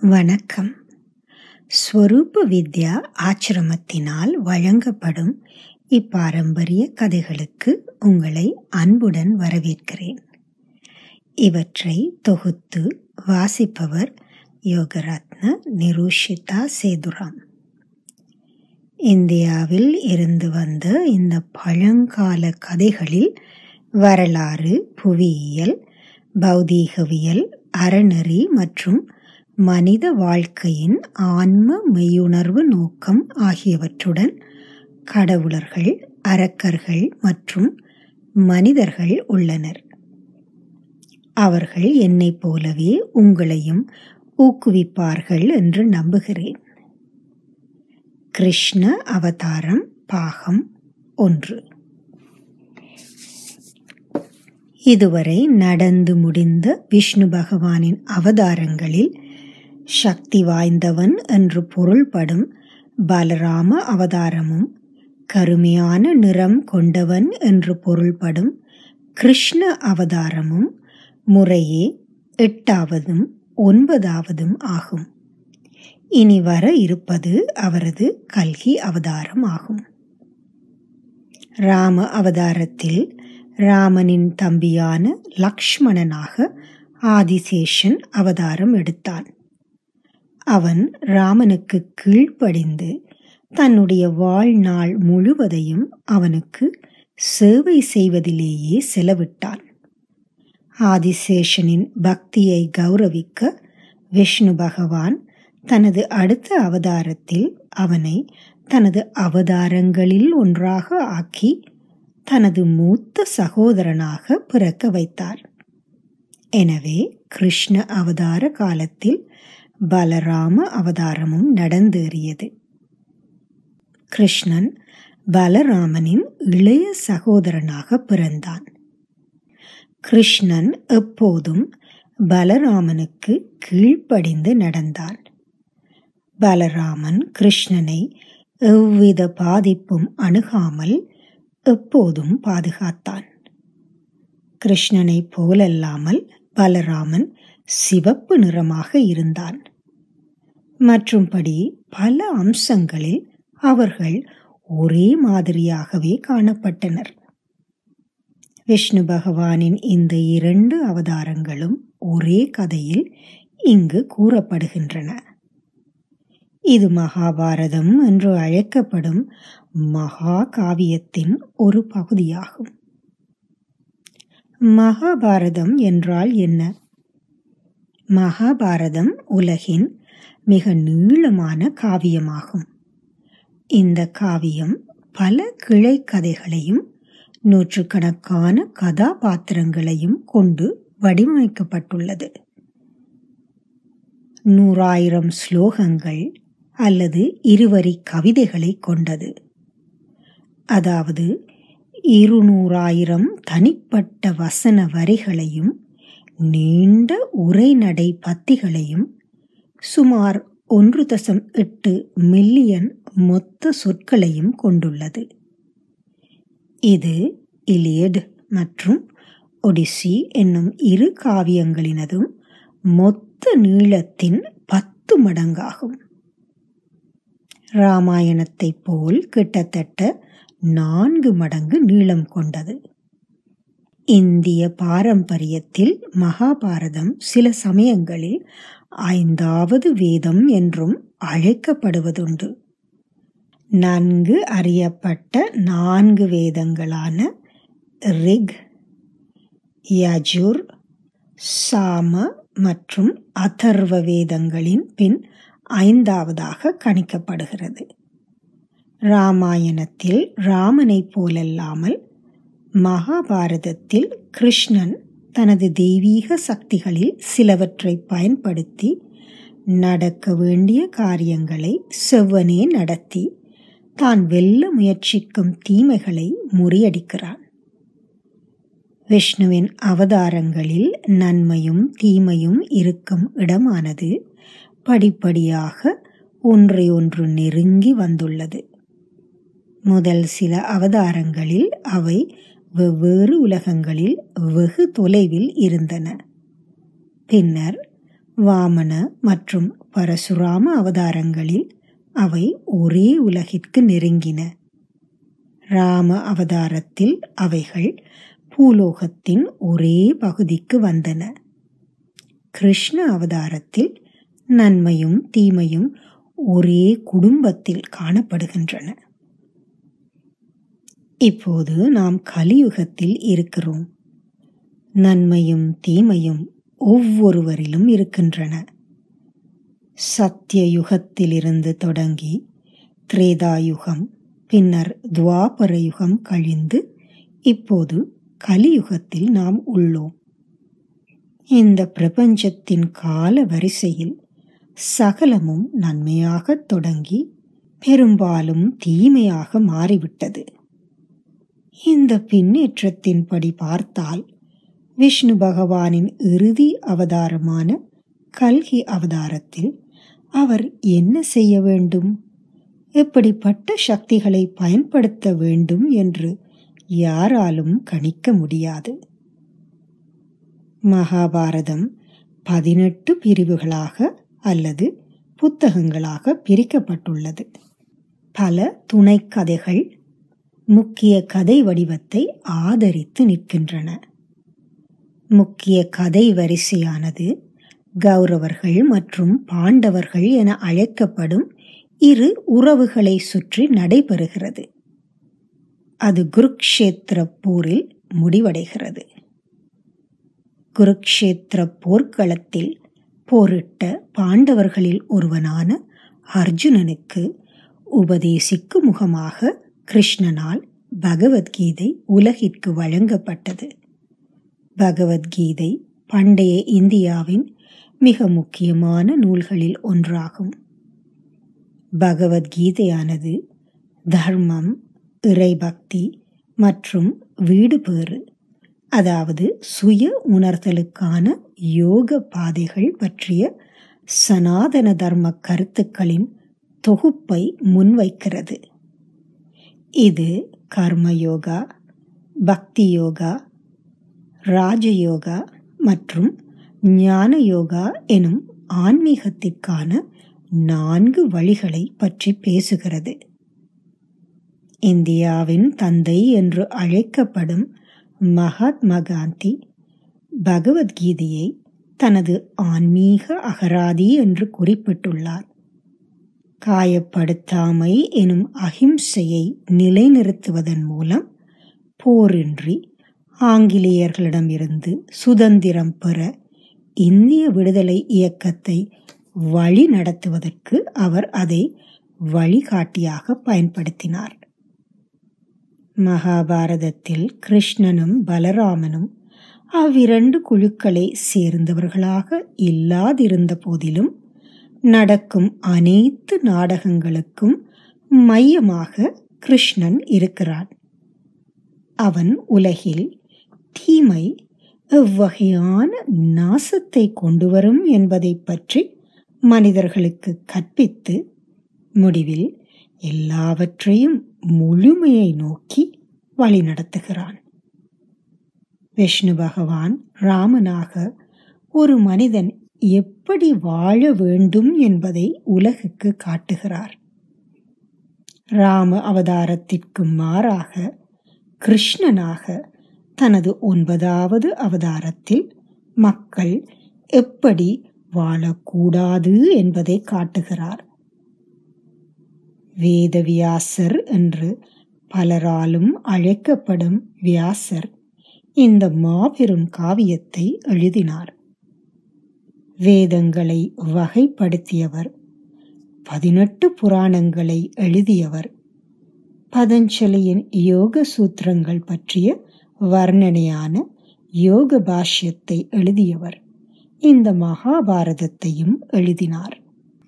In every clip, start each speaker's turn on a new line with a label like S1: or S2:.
S1: வணக்கம் ஸ்வரூப வித்யா ஆச்சிரமத்தினால் வழங்கப்படும் இப்பாரம்பரிய கதைகளுக்கு உங்களை அன்புடன் வரவேற்கிறேன் இவற்றை தொகுத்து வாசிப்பவர் யோகரத்ன நிரூஷிதா சேதுராம் இந்தியாவில் இருந்து வந்த இந்த பழங்கால கதைகளில் வரலாறு புவியியல் பௌதீகவியல் அறநெறி மற்றும் மனித வாழ்க்கையின் ஆன்ம மெய்யுணர்வு நோக்கம் ஆகியவற்றுடன் கடவுளர்கள் அரக்கர்கள் மற்றும் மனிதர்கள் உள்ளனர் அவர்கள் என்னைப் போலவே உங்களையும் ஊக்குவிப்பார்கள் என்று நம்புகிறேன் கிருஷ்ண அவதாரம் பாகம் ஒன்று இதுவரை நடந்து முடிந்த விஷ்ணு பகவானின் அவதாரங்களில் சக்தி வாய்ந்தவன் என்று பொருள்படும் பலராம அவதாரமும் கருமையான நிறம் கொண்டவன் என்று பொருள்படும் கிருஷ்ண அவதாரமும் முறையே எட்டாவதும் ஒன்பதாவதும் ஆகும் இனி வர இருப்பது அவரது கல்கி அவதாரம் ஆகும் ராம அவதாரத்தில் ராமனின் தம்பியான லக்ஷ்மணனாக ஆதிசேஷன் அவதாரம் எடுத்தான் அவன் ராமனுக்கு கீழ்ப்படிந்து தன்னுடைய வாழ்நாள் முழுவதையும் அவனுக்கு சேவை செய்வதிலேயே செலவிட்டான் ஆதிசேஷனின் பக்தியை கௌரவிக்க விஷ்ணு பகவான் தனது அடுத்த அவதாரத்தில் அவனை தனது அவதாரங்களில் ஒன்றாக ஆக்கி தனது மூத்த சகோதரனாக பிறக்க வைத்தார் எனவே கிருஷ்ண அவதார காலத்தில் பலராம அவதாரமும் நடந்தேறியது கிருஷ்ணன் பலராமனின் இளைய சகோதரனாக பிறந்தான் கிருஷ்ணன் எப்போதும் பலராமனுக்கு கீழ்ப்படிந்து நடந்தான் பலராமன் கிருஷ்ணனை எவ்வித பாதிப்பும் அணுகாமல் எப்போதும் பாதுகாத்தான் கிருஷ்ணனை போலல்லாமல் பலராமன் சிவப்பு நிறமாக இருந்தான் மற்றும்படி பல அம்சங்களில் அவர்கள் ஒரே மாதிரியாகவே காணப்பட்டனர் விஷ்ணு பகவானின் இந்த இரண்டு அவதாரங்களும் ஒரே கதையில் இங்கு கூறப்படுகின்றன இது மகாபாரதம் என்று அழைக்கப்படும் மகா காவியத்தின் ஒரு பகுதியாகும் மகாபாரதம் என்றால் என்ன மகாபாரதம் உலகின் மிக நீளமான காவியமாகும் இந்த காவியம் பல கிளை கதைகளையும் நூற்றுக்கணக்கான கதாபாத்திரங்களையும் கொண்டு வடிவமைக்கப்பட்டுள்ளது நூறாயிரம் ஸ்லோகங்கள் அல்லது இருவரி கவிதைகளை கொண்டது அதாவது இருநூறாயிரம் தனிப்பட்ட வசன வரிகளையும் நீண்ட உரைநடை பத்திகளையும் சுமார் ஒன்று தசம் எட்டு மில்லியன் மொத்த சொற்களையும் கொண்டுள்ளது இது இலியட் மற்றும் ஒடிசி என்னும் இரு காவியங்களினதும் மொத்த நீளத்தின் பத்து மடங்காகும் ராமாயணத்தை போல் கிட்டத்தட்ட நான்கு மடங்கு நீளம் கொண்டது இந்திய பாரம்பரியத்தில் மகாபாரதம் சில சமயங்களில் ஐந்தாவது வேதம் என்றும் அழைக்கப்படுவதுண்டு நன்கு அறியப்பட்ட நான்கு வேதங்களான ரிக் யஜுர் சாம மற்றும் அதர்வ வேதங்களின் பின் ஐந்தாவதாக கணிக்கப்படுகிறது ராமாயணத்தில் ராமனை போலல்லாமல் மகாபாரதத்தில் கிருஷ்ணன் தனது தெய்வீக சக்திகளில் சிலவற்றை பயன்படுத்தி நடக்க வேண்டிய காரியங்களை செவ்வனே நடத்தி தான் வெல்ல முயற்சிக்கும் தீமைகளை முறியடிக்கிறான் விஷ்ணுவின் அவதாரங்களில் நன்மையும் தீமையும் இருக்கும் இடமானது படிப்படியாக ஒன்றையொன்று நெருங்கி வந்துள்ளது முதல் சில அவதாரங்களில் அவை வெவ்வேறு உலகங்களில் வெகு தொலைவில் இருந்தன பின்னர் வாமன மற்றும் பரசுராம அவதாரங்களில் அவை ஒரே உலகிற்கு நெருங்கின ராம அவதாரத்தில் அவைகள் பூலோகத்தின் ஒரே பகுதிக்கு வந்தன கிருஷ்ண அவதாரத்தில் நன்மையும் தீமையும் ஒரே குடும்பத்தில் காணப்படுகின்றன இப்போது நாம் கலியுகத்தில் இருக்கிறோம் நன்மையும் தீமையும் ஒவ்வொருவரிலும் இருக்கின்றன சத்திய யுகத்திலிருந்து தொடங்கி திரேதாயுகம் பின்னர் துவாபர யுகம் கழிந்து இப்போது கலியுகத்தில் நாம் உள்ளோம் இந்த பிரபஞ்சத்தின் கால வரிசையில் சகலமும் நன்மையாக தொடங்கி பெரும்பாலும் தீமையாக மாறிவிட்டது இந்த பின்னேற்றத்தின்படி பார்த்தால் விஷ்ணு பகவானின் இறுதி அவதாரமான கல்கி அவதாரத்தில் அவர் என்ன செய்ய வேண்டும் எப்படிப்பட்ட சக்திகளை பயன்படுத்த வேண்டும் என்று யாராலும் கணிக்க முடியாது மகாபாரதம் பதினெட்டு பிரிவுகளாக அல்லது புத்தகங்களாக பிரிக்கப்பட்டுள்ளது பல துணைக்கதைகள் முக்கிய கதை வடிவத்தை ஆதரித்து நிற்கின்றன முக்கிய கதை வரிசையானது கௌரவர்கள் மற்றும் பாண்டவர்கள் என அழைக்கப்படும் இரு உறவுகளை சுற்றி நடைபெறுகிறது அது குருக்ஷேத்திர போரில் முடிவடைகிறது குருக்ஷேத்திர போர்க்களத்தில் போரிட்ட பாண்டவர்களில் ஒருவனான அர்ஜுனனுக்கு உபதேசிக்கும் முகமாக கிருஷ்ணனால் பகவத்கீதை உலகிற்கு வழங்கப்பட்டது பகவத்கீதை பண்டைய இந்தியாவின் மிக முக்கியமான நூல்களில் ஒன்றாகும் பகவத்கீதையானது தர்மம் இறைபக்தி மற்றும் வீடுபேறு அதாவது சுய உணர்தலுக்கான யோக பாதைகள் பற்றிய சனாதன தர்ம கருத்துக்களின் தொகுப்பை முன்வைக்கிறது இது கர்மயோகா பக்தி யோகா ராஜயோகா மற்றும் ஞான யோகா எனும் ஆன்மீகத்திற்கான நான்கு வழிகளை பற்றி பேசுகிறது இந்தியாவின் தந்தை என்று அழைக்கப்படும் மகாத்மா காந்தி பகவத்கீதையை தனது ஆன்மீக அகராதி என்று குறிப்பிட்டுள்ளார் காயப்படுத்தாமை எனும் அகிம்சையை நிலைநிறுத்துவதன் மூலம் போரின்றி ஆங்கிலேயர்களிடமிருந்து சுதந்திரம் பெற இந்திய விடுதலை இயக்கத்தை வழி நடத்துவதற்கு அவர் அதை வழிகாட்டியாக பயன்படுத்தினார் மகாபாரதத்தில் கிருஷ்ணனும் பலராமனும் அவ்விரண்டு குழுக்களை சேர்ந்தவர்களாக இல்லாதிருந்த போதிலும் நடக்கும் அனைத்து நாடகங்களுக்கும் மையமாக கிருஷ்ணன் இருக்கிறான் அவன் உலகில் தீமை எவ்வகையான நாசத்தை கொண்டு வரும் என்பதை பற்றி மனிதர்களுக்கு கற்பித்து முடிவில் எல்லாவற்றையும் முழுமையை நோக்கி வழிநடத்துகிறான் விஷ்ணு பகவான் ராமனாக ஒரு மனிதன் எப்படி வாழ வேண்டும் என்பதை உலகுக்கு காட்டுகிறார் ராம அவதாரத்திற்கு மாறாக கிருஷ்ணனாக தனது ஒன்பதாவது அவதாரத்தில் மக்கள் எப்படி வாழக்கூடாது என்பதை காட்டுகிறார் வேதவியாசர் என்று பலராலும் அழைக்கப்படும் வியாசர் இந்த மாபெரும் காவியத்தை எழுதினார் வேதங்களை வகைப்படுத்தியவர் பதினெட்டு புராணங்களை எழுதியவர் பதஞ்சலியின் யோக சூத்திரங்கள் பற்றிய வர்ணனையான யோக பாஷ்யத்தை எழுதியவர் இந்த மகாபாரதத்தையும் எழுதினார்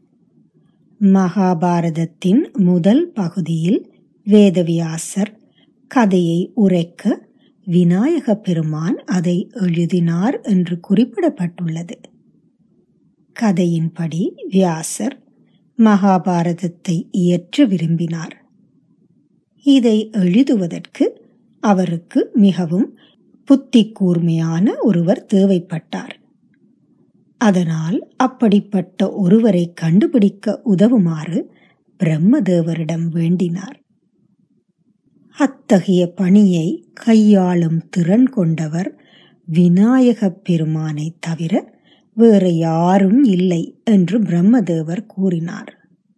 S1: மகாபாரதத்தின் முதல் பகுதியில் வேதவியாசர் கதையை உரைக்க விநாயக பெருமான் அதை எழுதினார் என்று குறிப்பிடப்பட்டுள்ளது கதையின்படி வியாசர் மகாபாரதத்தை இயற்ற விரும்பினார் இதை எழுதுவதற்கு அவருக்கு மிகவும் புத்தி கூர்மையான ஒருவர் தேவைப்பட்டார் அதனால் அப்படிப்பட்ட ஒருவரை கண்டுபிடிக்க உதவுமாறு பிரம்மதேவரிடம் வேண்டினார் அத்தகைய பணியை கையாளும் திறன் கொண்டவர் விநாயகப் பெருமானை தவிர வேறு யாரும் இல்லை என்று பிரம்மதேவர் கூறினார்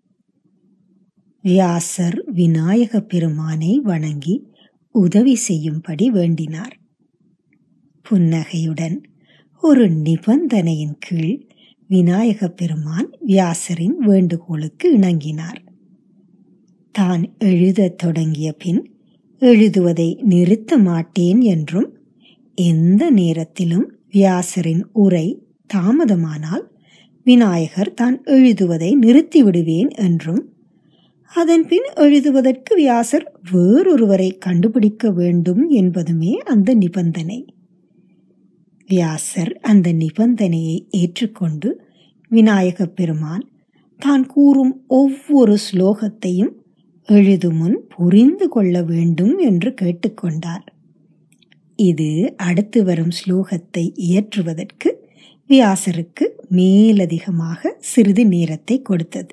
S1: வியாசர் விநாயக பெருமானை வணங்கி உதவி செய்யும்படி வேண்டினார் புன்னகையுடன் ஒரு நிபந்தனையின் கீழ் விநாயக பெருமான் வியாசரின் வேண்டுகோளுக்கு இணங்கினார் தான் எழுதத் தொடங்கிய பின் எழுதுவதை நிறுத்த மாட்டேன் என்றும் எந்த நேரத்திலும் வியாசரின் உரை தாமதமானால் விநாயகர் தான் எழுதுவதை நிறுத்திவிடுவேன் என்றும் அதன்பின் எழுதுவதற்கு வியாசர் வேறொருவரை கண்டுபிடிக்க வேண்டும் என்பதுமே அந்த நிபந்தனை வியாசர் அந்த நிபந்தனையை ஏற்றுக்கொண்டு விநாயக பெருமான் தான் கூறும் ஒவ்வொரு ஸ்லோகத்தையும் எழுதுமுன் புரிந்து கொள்ள வேண்டும் என்று கேட்டுக்கொண்டார் இது அடுத்து வரும் ஸ்லோகத்தை இயற்றுவதற்கு வியாசருக்கு மேலதிகமாக சிறிது நேரத்தை கொடுத்தது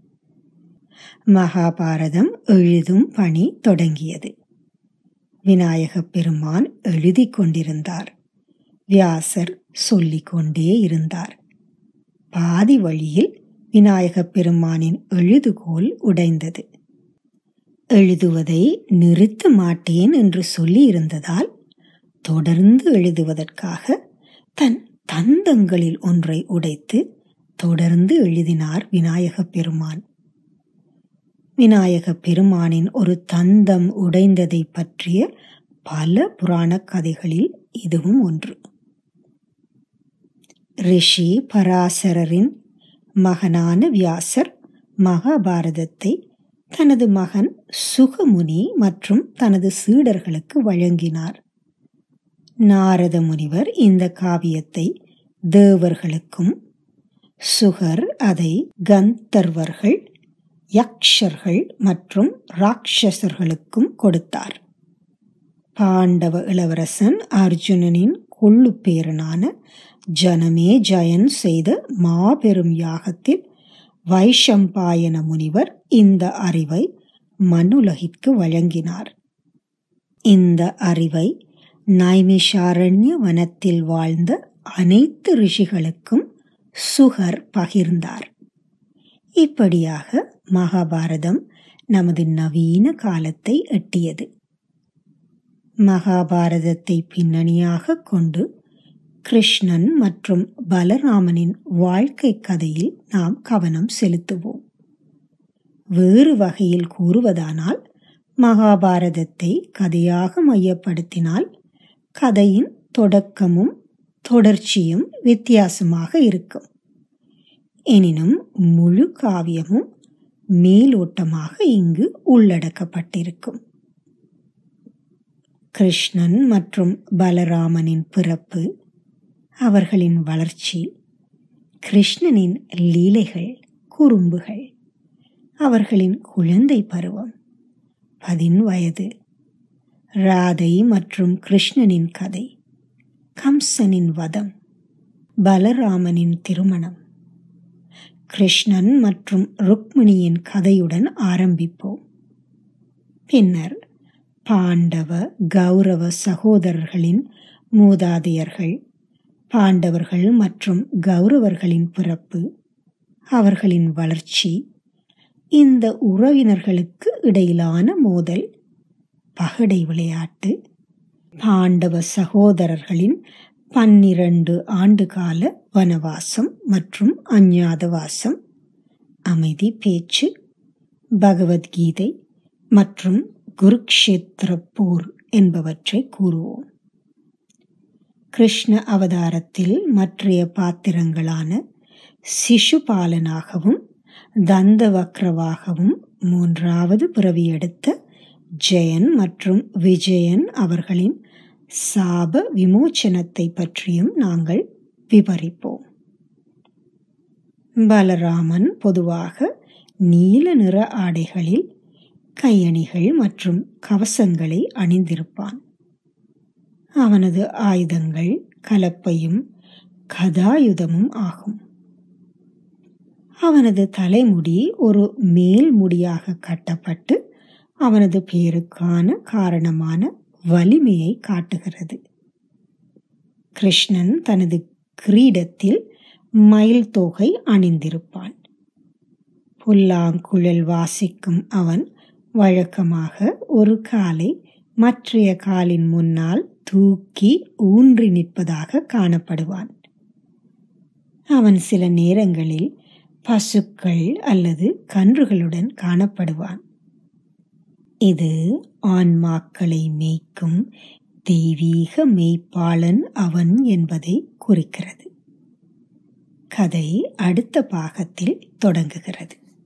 S1: மகாபாரதம் எழுதும் பணி தொடங்கியது விநாயகப் பெருமான் எழுதி கொண்டிருந்தார் வியாசர் சொல்லிக் கொண்டே இருந்தார் பாதி வழியில் விநாயகப் பெருமானின் எழுதுகோல் உடைந்தது எழுதுவதை நிறுத்த மாட்டேன் என்று சொல்லி இருந்ததால் தொடர்ந்து எழுதுவதற்காக தன் தந்தங்களில் ஒன்றை உடைத்து தொடர்ந்து எழுதினார் விநாயகப் பெருமான் விநாயக பெருமானின் ஒரு தந்தம் உடைந்ததை பற்றிய பல புராண கதைகளில் இதுவும் ஒன்று ரிஷி பராசரரின் மகனான வியாசர் மகாபாரதத்தை தனது மகன் சுகமுனி மற்றும் தனது சீடர்களுக்கு வழங்கினார் நாரத முனிவர் இந்த காவியத்தை தேவர்களுக்கும் சுகர் அதை கந்தர்வர்கள் யக்ஷர்கள் மற்றும் ராட்சசர்களுக்கும் கொடுத்தார் பாண்டவ இளவரசன் அர்ஜுனனின் கொள்ளு பேரனான ஜனமே ஜயன் செய்த மாபெரும் யாகத்தில் வைஷம்பாயன முனிவர் இந்த அறிவை மனுலகிற்கு வழங்கினார் இந்த அறிவை நைமிஷாரண்ய வனத்தில் வாழ்ந்த அனைத்து ரிஷிகளுக்கும் சுகர் பகிர்ந்தார் இப்படியாக மகாபாரதம் நமது நவீன காலத்தை எட்டியது மகாபாரதத்தை பின்னணியாக கொண்டு கிருஷ்ணன் மற்றும் பலராமனின் வாழ்க்கை கதையில் நாம் கவனம் செலுத்துவோம் வேறு வகையில் கூறுவதானால் மகாபாரதத்தை கதையாக மையப்படுத்தினால் கதையின் தொடக்கமும் தொடர்ச்சியும் வித்தியாசமாக இருக்கும் எனினும் முழு காவியமும் மேலோட்டமாக இங்கு உள்ளடக்கப்பட்டிருக்கும் கிருஷ்ணன் மற்றும் பலராமனின் பிறப்பு அவர்களின் வளர்ச்சி கிருஷ்ணனின் லீலைகள் குறும்புகள் அவர்களின் குழந்தை பருவம் பதின் வயது ராதை மற்றும் கிருஷ்ணனின் கதை கம்சனின் வதம் பலராமனின் திருமணம் கிருஷ்ணன் மற்றும் ருக்மிணியின் கதையுடன் ஆரம்பிப்போம் பின்னர் பாண்டவ கௌரவ சகோதரர்களின் மூதாதையர்கள் பாண்டவர்கள் மற்றும் கௌரவர்களின் பிறப்பு அவர்களின் வளர்ச்சி இந்த உறவினர்களுக்கு இடையிலான மோதல் பகடை விளையாட்டு பாண்டவ சகோதரர்களின் பன்னிரண்டு ஆண்டுகால வனவாசம் மற்றும் அஞ்ஞாதவாசம் அமைதி பேச்சு பகவத்கீதை மற்றும் குருக்ஷேத்திர போர் என்பவற்றை கூறுவோம் கிருஷ்ண அவதாரத்தில் மற்றைய பாத்திரங்களான சிசுபாலனாகவும் தந்தவக்ரவாகவும் மூன்றாவது பிறவியெடுத்த ஜெயன் மற்றும் விஜயன் அவர்களின் சாப விமோச்சனத்தை பற்றியும் நாங்கள் விவரிப்போம் பலராமன் பொதுவாக நீல நிற ஆடைகளில் கையணிகள் மற்றும் கவசங்களை அணிந்திருப்பான் அவனது ஆயுதங்கள் கலப்பையும் கதாயுதமும் ஆகும் அவனது தலைமுடி ஒரு மேல் முடியாக கட்டப்பட்டு அவனது பெயருக்கான காரணமான வலிமையை காட்டுகிறது கிருஷ்ணன் தனது கிரீடத்தில் மயில் தொகை அணிந்திருப்பான் புல்லாங்குழல் வாசிக்கும் அவன் வழக்கமாக ஒரு காலை மற்றைய காலின் முன்னால் தூக்கி ஊன்றி நிற்பதாக காணப்படுவான் அவன் சில நேரங்களில் பசுக்கள் அல்லது கன்றுகளுடன் காணப்படுவான் இது ஆன்மாக்களை மேய்க்கும் தெய்வீக மெய்ப்பாளன் அவன் என்பதை குறிக்கிறது கதை அடுத்த பாகத்தில் தொடங்குகிறது